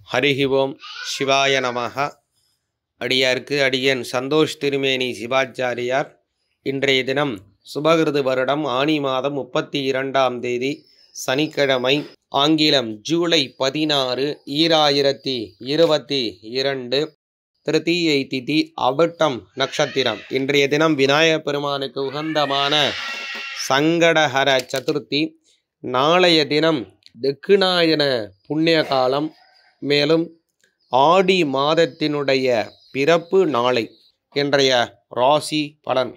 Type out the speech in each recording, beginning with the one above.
ஹரிஹி ஓம் சிவாய நமக அடியார்க்கு அடியன் சந்தோஷ் திருமேனி சிவாச்சாரியார் இன்றைய தினம் சுபகிருது வருடம் ஆனி மாதம் முப்பத்தி இரண்டாம் தேதி சனிக்கிழமை ஆங்கிலம் ஜூலை பதினாறு ஈராயிரத்தி இருபத்தி இரண்டு திருத்தீயை திதி அவிட்டம் நட்சத்திரம் இன்றைய தினம் விநாயகப் பெருமானுக்கு உகந்தமான சங்கடஹர சதுர்த்தி நாளைய தினம் தெக்குநாயன புண்ணிய காலம் மேலும் ஆடி மாதத்தினுடைய பிறப்பு நாளை இன்றைய ராசி பலன்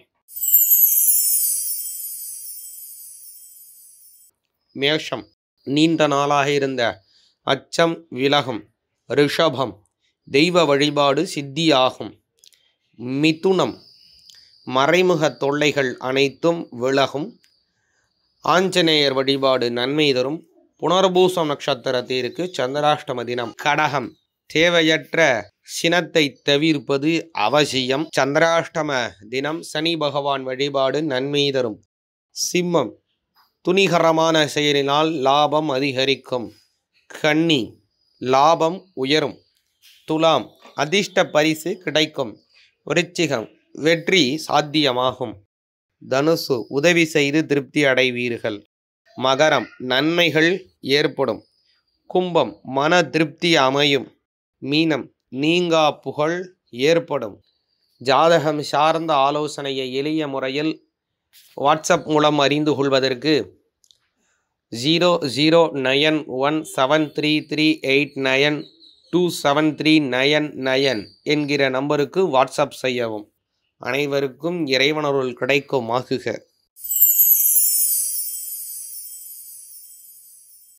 மேஷம் நீண்ட நாளாக இருந்த அச்சம் விலகும் ரிஷபம் தெய்வ வழிபாடு சித்தியாகும் மிதுனம் மறைமுக தொல்லைகள் அனைத்தும் விலகும் ஆஞ்சநேயர் வழிபாடு நன்மை தரும் புனர்பூசம் நட்சத்திரத்திற்கு சந்திராஷ்டம தினம் கடகம் தேவையற்ற சினத்தை தவிர்ப்பது அவசியம் சந்திராஷ்டம தினம் சனி பகவான் வழிபாடு நன்மை தரும் சிம்மம் துணிகரமான செயலினால் லாபம் அதிகரிக்கும் கன்னி லாபம் உயரும் துலாம் அதிர்ஷ்ட பரிசு கிடைக்கும் விருச்சிகம் வெற்றி சாத்தியமாகும் தனுசு உதவி செய்து திருப்தி அடைவீர்கள் மகரம் நன்மைகள் ஏற்படும் கும்பம் மன திருப்தி அமையும் மீனம் நீங்கா புகழ் ஏற்படும் ஜாதகம் சார்ந்த ஆலோசனையை எளிய முறையில் வாட்ஸ்அப் மூலம் அறிந்து கொள்வதற்கு zero zero nine one seven three three eight nine two seven three nine nine என்கிற நம்பருக்கு வாட்ஸ்அப் செய்யவும் அனைவருக்கும் இறைவனருள் கிடைக்கும் ஆகுக